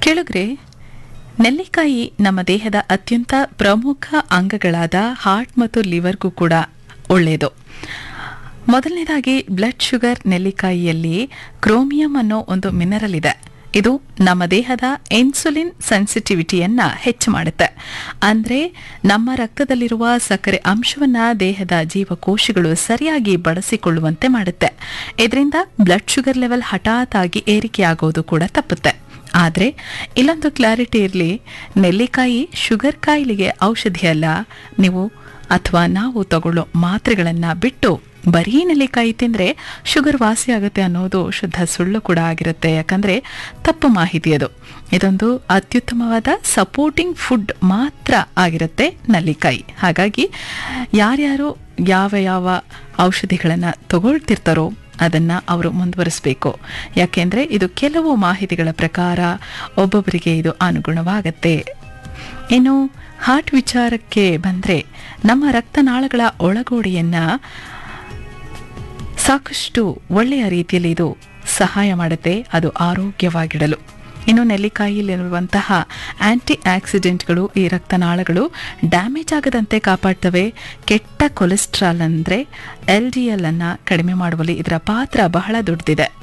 ಕೆಳಗ್ರೆ ನೆಲ್ಲಿಕಾಯಿ ನಮ್ಮ ದೇಹದ ಅತ್ಯಂತ ಪ್ರಮುಖ ಅಂಗಗಳಾದ ಹಾರ್ಟ್ ಮತ್ತು ಲಿವರ್ಗೂ ಕೂಡ ಒಳ್ಳೆಯದು ಮೊದಲನೇದಾಗಿ ಬ್ಲಡ್ ಶುಗರ್ ನೆಲ್ಲಿಕಾಯಿಯಲ್ಲಿ ಕ್ರೋಮಿಯಂ ಅನ್ನೋ ಒಂದು ಮಿನರಲ್ ಇದೆ ಇದು ನಮ್ಮ ದೇಹದ ಇನ್ಸುಲಿನ್ ಸೆನ್ಸಿಟಿವಿಟಿಯನ್ನ ಹೆಚ್ಚು ಮಾಡುತ್ತೆ ಅಂದ್ರೆ ನಮ್ಮ ರಕ್ತದಲ್ಲಿರುವ ಸಕ್ಕರೆ ಅಂಶವನ್ನ ದೇಹದ ಜೀವಕೋಶಗಳು ಸರಿಯಾಗಿ ಬಳಸಿಕೊಳ್ಳುವಂತೆ ಮಾಡುತ್ತೆ ಇದರಿಂದ ಬ್ಲಡ್ ಶುಗರ್ ಲೆವೆಲ್ ಹಠಾತ್ ಆಗಿ ಏರಿಕೆಯಾಗೋದು ಕೂಡ ತಪ್ಪುತ್ತೆ ಆದರೆ ಇಲ್ಲೊಂದು ಕ್ಲಾರಿಟಿ ಇರಲಿ ನೆಲ್ಲಿಕಾಯಿ ಶುಗರ್ ಕಾಯಿಲೆಗೆ ಔಷಧಿ ಅಲ್ಲ ನೀವು ಅಥವಾ ನಾವು ತಗೊಳ್ಳೋ ಮಾತ್ರೆಗಳನ್ನು ಬಿಟ್ಟು ಬರೀ ನೆಲ್ಲಿಕಾಯಿ ತಿಂದರೆ ಶುಗರ್ ವಾಸಿ ಆಗುತ್ತೆ ಅನ್ನೋದು ಶುದ್ಧ ಸುಳ್ಳು ಕೂಡ ಆಗಿರುತ್ತೆ ಯಾಕಂದರೆ ತಪ್ಪು ಮಾಹಿತಿ ಅದು ಇದೊಂದು ಅತ್ಯುತ್ತಮವಾದ ಸಪೋರ್ಟಿಂಗ್ ಫುಡ್ ಮಾತ್ರ ಆಗಿರುತ್ತೆ ನೆಲ್ಲಿಕಾಯಿ ಹಾಗಾಗಿ ಯಾರ್ಯಾರು ಯಾವ ಯಾವ ಔಷಧಿಗಳನ್ನು ತಗೊಳ್ತಿರ್ತಾರೋ ಅದನ್ನು ಅವರು ಮುಂದುವರಿಸಬೇಕು ಯಾಕೆಂದರೆ ಇದು ಕೆಲವು ಮಾಹಿತಿಗಳ ಪ್ರಕಾರ ಒಬ್ಬೊಬ್ಬರಿಗೆ ಇದು ಅನುಗುಣವಾಗತ್ತೆ ಇನ್ನು ಹಾರ್ಟ್ ವಿಚಾರಕ್ಕೆ ಬಂದರೆ ನಮ್ಮ ರಕ್ತನಾಳಗಳ ಒಳಗೋಡೆಯನ್ನು ಸಾಕಷ್ಟು ಒಳ್ಳೆಯ ರೀತಿಯಲ್ಲಿ ಇದು ಸಹಾಯ ಮಾಡುತ್ತೆ ಅದು ಆರೋಗ್ಯವಾಗಿಡಲು ಇನ್ನು ನೆಲ್ಲಿಕಾಯಿಯಲ್ಲಿರುವಂತಹ ಆಂಟಿ ಆಕ್ಸಿಡೆಂಟ್ಗಳು ಈ ರಕ್ತನಾಳಗಳು ಡ್ಯಾಮೇಜ್ ಆಗದಂತೆ ಕಾಪಾಡ್ತವೆ ಕೆಟ್ಟ ಕೊಲೆಸ್ಟ್ರಾಲ್ ಅಂದರೆ ಎಲ್ ಡಿ ಎಲ್ ಅನ್ನು ಕಡಿಮೆ ಮಾಡುವಲ್ಲಿ ಇದರ ಪಾತ್ರ ಬಹಳ ದೊಡ್ಡದಿದೆ